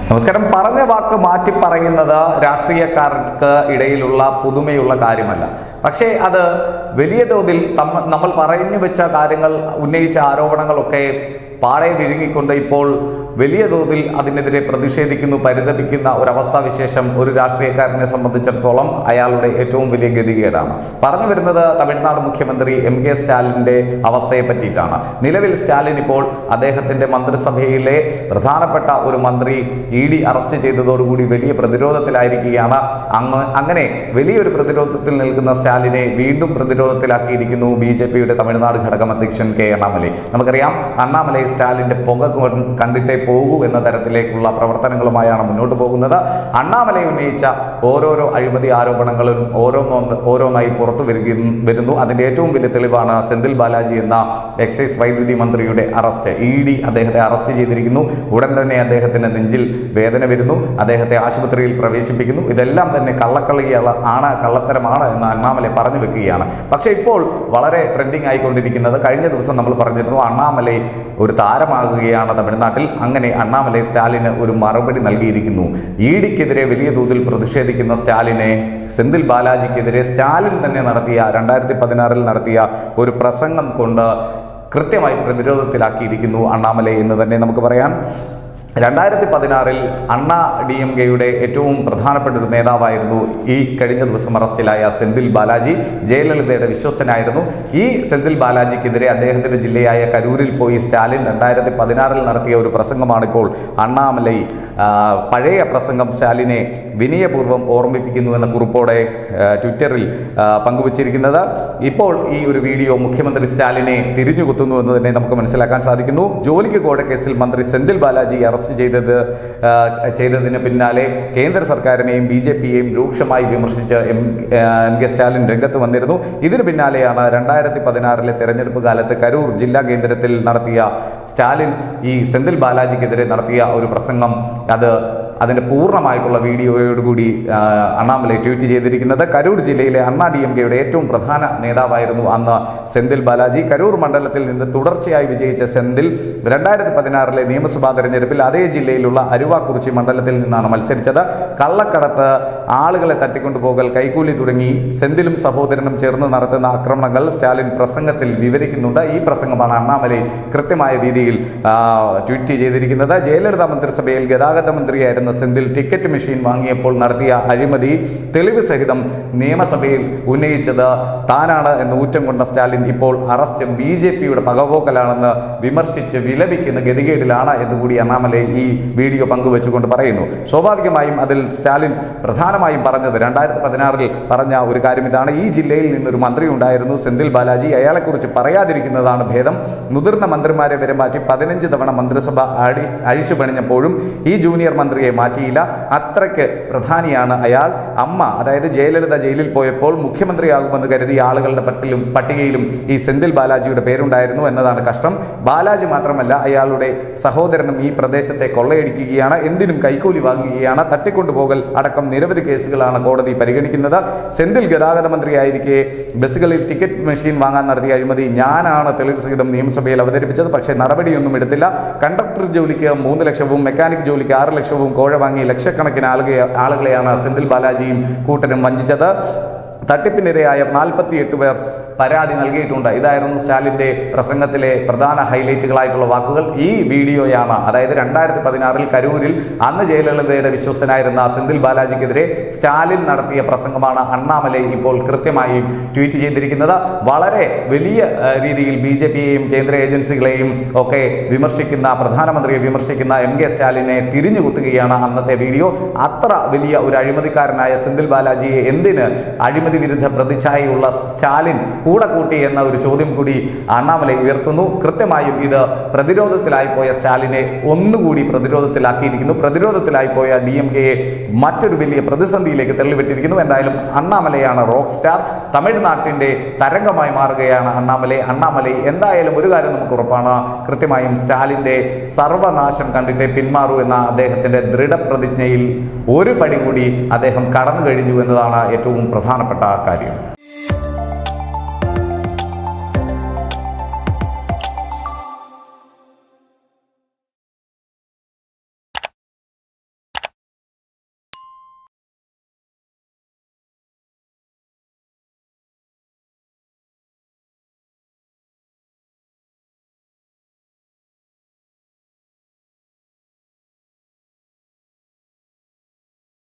നമസ്കാരം പറഞ്ഞ വാക്ക് മാറ്റി പറയുന്നത് രാഷ്ട്രീയക്കാർക്ക് ഇടയിലുള്ള പുതുമയുള്ള കാര്യമല്ല പക്ഷേ അത് വലിയ തോതിൽ തമ്മ നമ്മൾ പറഞ്ഞു വെച്ച കാര്യങ്ങൾ ഉന്നയിച്ച ആരോപണങ്ങളൊക്കെ പാടെ വിഴുങ്ങിക്കൊണ്ട് ഇപ്പോൾ വലിയ തോതിൽ അതിനെതിരെ പ്രതിഷേധിക്കുന്നു പരിതപിക്കുന്ന ഒരവസ്ഥാവിശേഷം ഒരു രാഷ്ട്രീയക്കാരനെ സംബന്ധിച്ചിടത്തോളം അയാളുടെ ഏറ്റവും വലിയ ഗതികേടാണ് പറഞ്ഞു വരുന്നത് തമിഴ്നാട് മുഖ്യമന്ത്രി എം കെ സ്റ്റാലിൻ്റെ അവസ്ഥയെ പറ്റിയിട്ടാണ് നിലവിൽ സ്റ്റാലിൻ ഇപ്പോൾ അദ്ദേഹത്തിന്റെ മന്ത്രിസഭയിലെ പ്രധാനപ്പെട്ട ഒരു മന്ത്രി ഇ ഡി അറസ്റ്റ് ചെയ്തതോടുകൂടി വലിയ പ്രതിരോധത്തിലായിരിക്കുകയാണ് അങ്ങ് അങ്ങനെ വലിയൊരു പ്രതിരോധത്തിൽ നിൽക്കുന്ന സ്റ്റാലിനെ വീണ്ടും പ്രതിരോധത്തിലാക്കിയിരിക്കുന്നു ബി ജെ പിയുടെ തമിഴ്നാട് ഘടകം അധ്യക്ഷൻ കെ അണ്ണാമലൈ നമുക്കറിയാം അണ്ണാമലൈ സ്റ്റാലിന്റെ പുക കൊ- കണ്ടിട്ടേ പോകൂ എന്ന തരത്തിലേക്കുള്ള പ്രവർത്തനങ്ങളുമായാണ് മുന്നോട്ട് പോകുന്നത് അണ്ണാമലൈ ഉന്നയിച്ച ഓരോരോ അഴിമതി ആരോപണങ്ങളും ഓരോന്നോ ഓരോന്നായി പുറത്തു വരികയും വരുന്നു അതിന്റെ ഏറ്റവും വലിയ തെളിവാണ് സെന്തിൽ ബാലാജി എന്ന എക്സൈസ് വൈദ്യുതി മന്ത്രിയുടെ അറസ്റ്റ് ഇ ഡി അദ്ദേഹത്തെ അറസ്റ്റ് ചെയ്തിരിക്കുന്നു ഉടൻ തന്നെ അദ്ദേഹത്തിന് നെഞ്ചിൽ വേദന വരുന്നു അദ്ദേഹത്തെ ആശുപത്രിയിൽ പ്രവേശിപ്പിക്കുന്നു ഇതെല്ലാം തന്നെ കള്ളക്കളിയാണ് ആണ് കള്ളത്തരമാണ് എന്ന് അണ്ണാമലൈ പറഞ്ഞു വെക്കുകയാണ് പക്ഷേ ഇപ്പോൾ വളരെ ട്രെൻഡിങ് ആയിക്കൊണ്ടിരിക്കുന്നത് കഴിഞ്ഞ ദിവസം നമ്മൾ പറഞ്ഞിരുന്നു അണ്ണാമലൈ ഒരു താരമാകുകയാണ് തമിഴ്നാട്ടിൽ അങ്ങനെ അണ്ണാമലൈ സ്റ്റാലിന് ഒരു മറുപടി നൽകിയിരിക്കുന്നു ഇ ഡിക്കെതിരെ വലിയ തോതിൽ പ്രതിഷേധിക്കുന്ന സ്റ്റാലിനെ സെന്തിൽ ബാലാജിക്കെതിരെ സ്റ്റാലിൻ തന്നെ നടത്തിയ രണ്ടായിരത്തി പതിനാറിൽ നടത്തിയ ഒരു പ്രസംഗം കൊണ്ട് കൃത്യമായി പ്രതിരോധത്തിലാക്കിയിരിക്കുന്നു അണ്ണാമലൈ എന്ന് തന്നെ നമുക്ക് പറയാം രണ്ടായിരത്തി പതിനാറിൽ അണ്ണ ഡി എം കെയുടെ ഏറ്റവും പ്രധാനപ്പെട്ട ഒരു നേതാവായിരുന്നു ഈ കഴിഞ്ഞ ദിവസം അറസ്റ്റിലായ സെന്തിൽ ബാലാജി ജയലളിതയുടെ വിശ്വസ്തനായിരുന്നു ഈ സെന്തിൽ ബാലാജിക്കെതിരെ അദ്ദേഹത്തിന്റെ ജില്ലയായ കരൂരിൽ പോയി സ്റ്റാലിൻ രണ്ടായിരത്തി പതിനാറിൽ നടത്തിയ ഒരു പ്രസംഗമാണ് ഇപ്പോൾ അണ്ണാമലൈ ആ, പഴയ പ്രസംഗം സ്റ്റാലിനെ വിനയപൂർവ്വം ഓർമ്മിപ്പിക്കുന്നു എന്ന കുറിപ്പോടെ ആ, ട്വിറ്ററിൽ ആ, പങ്കുവച്ചിരിക്കുന്നത് ഇപ്പോൾ ഈ ഒരു വീഡിയോ മുഖ്യമന്ത്രി സ്റ്റാലിനെ തിരിഞ്ഞുകുത്തുന്നു എന്ന് തന്നെ നമുക്ക് മനസ്സിലാക്കാൻ സാധിക്കുന്നു ജോലിക്ക് കോട കേസിൽ മന്ത്രി സെന്തിൽ ബാലാജി അറസ്റ്റ് ചെയ്തത് ആ, ചെയ്തതിന് പിന്നാലെ കേന്ദ്ര സർക്കാരിനെയും ബി ജെ പിയെയും രൂക്ഷമായി വിമർശിച്ച് എം ആ, എം കെ സ്റ്റാലിൻ രംഗത്ത് വന്നിരുന്നു ഇതിന് പിന്നാലെയാണ് രണ്ടായിരത്തി പതിനാറിലെ തെരഞ്ഞെടുപ്പ് കാലത്ത് കരൂർ ജില്ലാ കേന്ദ്രത്തിൽ നടത്തിയ സ്റ്റാലിൻ ഈ സെന്തിൽ ബാലാജിക്കെതിരെ നടത്തിയ ഒരു പ്രസംഗം അത് അതിന്റെ പൂർണ്ണമായിട്ടുള്ള വീഡിയോയോടുകൂടി ആ, അണ്ണാമലൈ ട്വീറ്റ് ചെയ്തിരിക്കുന്നത് കരൂർ ജില്ലയിലെ അണ്ണാ ഡി എം കെയുടെ ഏറ്റവും പ്രധാന നേതാവായിരുന്നു അന്ന് സെന്തിൽ ബാലാജി കരൂർ മണ്ഡലത്തിൽ നിന്ന് തുടർച്ചയായി വിജയിച്ച സെന്തിൽ രണ്ടായിരത്തി പതിനാറിലെ നിയമസഭാ തെരഞ്ഞെടുപ്പിൽ അതേ ജില്ലയിലുള്ള അരുവാക്കുറിച്ചി മണ്ഡലത്തിൽ നിന്നാണ് മത്സരിച്ചത് കള്ളക്കടത്ത് ആളുകളെ തട്ടിക്കൊണ്ടുപോകൽ കൈക്കൂലി തുടങ്ങി സെന്തിലും സഹോദരനും ചേർന്ന് നടത്തുന്ന ആക്രമണങ്ങൾ സ്റ്റാലിൻ പ്രസംഗത്തിൽ വിവരിക്കുന്നുണ്ട് ഈ പ്രസംഗമാണ് അണ്ണാമലൈ കൃത്യമായ രീതിയിൽ ആ, ട്വീറ്റ് ചെയ്തിരിക്കുന്നത് ജയലളിത മന്ത്രിസഭയിൽ ഗതാഗത മന്ത്രിയായിരുന്ന സെന്തിൽ ടിക്കറ്റ് മെഷീൻ വാങ്ങിയപ്പോൾ നടത്തിയ അഴിമതി തെളിവ് സഹിതം നിയമസഭയിൽ ഉന്നയിച്ചത് താനാണ് എന്ന് ഊറ്റം കൊണ്ട സ്റ്റാലിൻ ഇപ്പോൾ അറസ്റ്റ് ബി ജെ പിയുടെ പകപോക്കലാണെന്ന് വിമർശിച്ച് വിലപിക്കുന്ന ഗതികേടിലാണ് എന്നുകൂടി അണ്ണാമലൈ ഈ വീഡിയോ പങ്കുവെച്ചുകൊണ്ട് പറയുന്നു സ്വാഭാവികമായും അതിൽ സ്റ്റാലിൻ പ്രധാനമായും പറഞ്ഞത് രണ്ടായിരത്തി പതിനാറിൽ പറഞ്ഞ ഒരു കാര്യം ഇതാണ് ഈ ജില്ലയിൽ നിന്നൊരു മന്ത്രി ഉണ്ടായിരുന്നു സെന്തിൽ ബാലാജി അയാളെക്കുറിച്ച് പറയാതിരിക്കുന്നതാണ് ഭേദം മുതിർന്ന മന്ത്രിമാരെ വരെ മാറ്റി പതിനഞ്ച് തവണ മന്ത്രിസഭ അഴി അഴിച്ചു പണിഞ്ഞപ്പോഴും ഈ ജൂനിയർ മന്ത്രിയെ മാറ്റിയില്ല അത്രയ്ക്ക് പ്രധാനിയാണ് അയാൾ അമ്മ അതായത് ജയലളിത ജയിലിൽ പോയപ്പോൾ മുഖ്യമന്ത്രിയാകുമെന്ന് കരുതിയ ആളുകളുടെ പട്ടിലും പട്ടികയിലും ഈ സെന്തിൽ ബാലാജിയുടെ പേരുണ്ടായിരുന്നു എന്നതാണ് കഷ്ടം ബാലാജി മാത്രമല്ല അയാളുടെ സഹോദരനും ഈ പ്രദേശത്തെ കൊള്ളയടിക്കുകയാണ് എന്തിനും കൈക്കൂലി വാങ്ങുകയാണ് തട്ടിക്കൊണ്ടുപോകൽ അടക്കം നിരവധി കേസുകളാണ് കോടതി പരിഗണിക്കുന്നത് സെന്തിൽ ഗതാഗത മന്ത്രിയായിരിക്കെ ബസ്സുകളിൽ ടിക്കറ്റ് മെഷീൻ വാങ്ങാൻ നടത്തിയ അഴിമതി ഞാനാണ് തെളിവ് സഹിതം നിയമസഭയിൽ അവതരിപ്പിച്ചത് പക്ഷേ നടപടിയൊന്നും എടുത്തില്ല കണ്ടക്ടർ ജോലിക്ക് മൂന്ന് ലക്ഷവും മെക്കാനിക് ജോലിക്ക് ആറ് ലക്ഷവും കോഴ വാങ്ങി ലക്ഷക്കണക്കിന് ആളുകളെ ആളുകളെയാണ് സെന്തിൽ ബാലാജിയും കൂട്ടരും വഞ്ചിച്ചത് തട്ടിപ്പിനിരയായ നാൽപ്പത്തിയെട്ട് പേർ പരാതി നൽകിയിട്ടുണ്ട് ഇതായിരുന്നു സ്റ്റാലിന്റെ പ്രസംഗത്തിലെ പ്രധാന ഹൈലൈറ്റുകളായിട്ടുള്ള വാക്കുകൾ ഈ വീഡിയോയാണ് അതായത് രണ്ടായിരത്തി പതിനാറിൽ കരൂരിൽ അന്ന് ജയലളിതയുടെ വിശ്വസ്തനായിരുന്ന സെന്തിൽ ബാലാജിക്കെതിരെ സ്റ്റാലിൻ നടത്തിയ പ്രസംഗമാണ് അണ്ണാമലൈ ഇപ്പോൾ കൃത്യമായും ട്വീറ്റ് ചെയ്തിരിക്കുന്നത് വളരെ വലിയ ആ, രീതിയിൽ ബി ജെ പിയെയും കേന്ദ്ര ഏജൻസികളെയും ഒക്കെ വിമർശിക്കുന്ന പ്രധാനമന്ത്രിയെ വിമർശിക്കുന്ന എം കെ സ്റ്റാലിനെ തിരിഞ്ഞു കുത്തുകയാണ് അന്നത്തെ വീഡിയോ അത്ര വലിയ ഒരു അഴിമതിക്കാരനായ സെന്തിൽ ബാലാജിയെ എന്തിന് അഴിമതി വിരുദ്ധ പ്രതിച്ഛായയുള്ള സ്റ്റാലിൻ കൂടെ കൂട്ടി എന്ന ഒരു ചോദ്യം കൂടി അണ്ണാമലൈ ഉയർത്തുന്നു കൃത്യമായും ഇത് പ്രതിരോധത്തിലായി പോയ സ്റ്റാലിനെ ഒന്നുകൂടി പ്രതിരോധത്തിലാക്കിയിരിക്കുന്നു പ്രതിരോധത്തിലായി പോയ ഡി എം കെയെ മറ്റൊരു വലിയ പ്രതിസന്ധിയിലേക്ക് തള്ളിവിട്ടിരിക്കുന്നു എന്തായാലും അണ്ണാമലയാണ് റോക്ക് സ്റ്റാർ തമിഴ്നാട്ടിന്റെ തരംഗമായി മാറുകയാണ് അണ്ണാമലൈ അണ്ണാമലൈ എന്തായാലും ഒരു കാര്യം നമുക്ക് ഉറപ്പാണ് കൃത്യമായും സ്റ്റാലിന്റെ സർവനാശം കണ്ടിട്ടേ പിന്മാറൂ എന്ന അദ്ദേഹത്തിന്റെ ദൃഢപ്രതിജ്ഞയിൽ ഒരു പടി കൂടി അദ്ദേഹം കടന്നു കഴിഞ്ഞു എന്നതാണ് ഏറ്റവും പ്രധാനപ്പെട്ട കാര്യം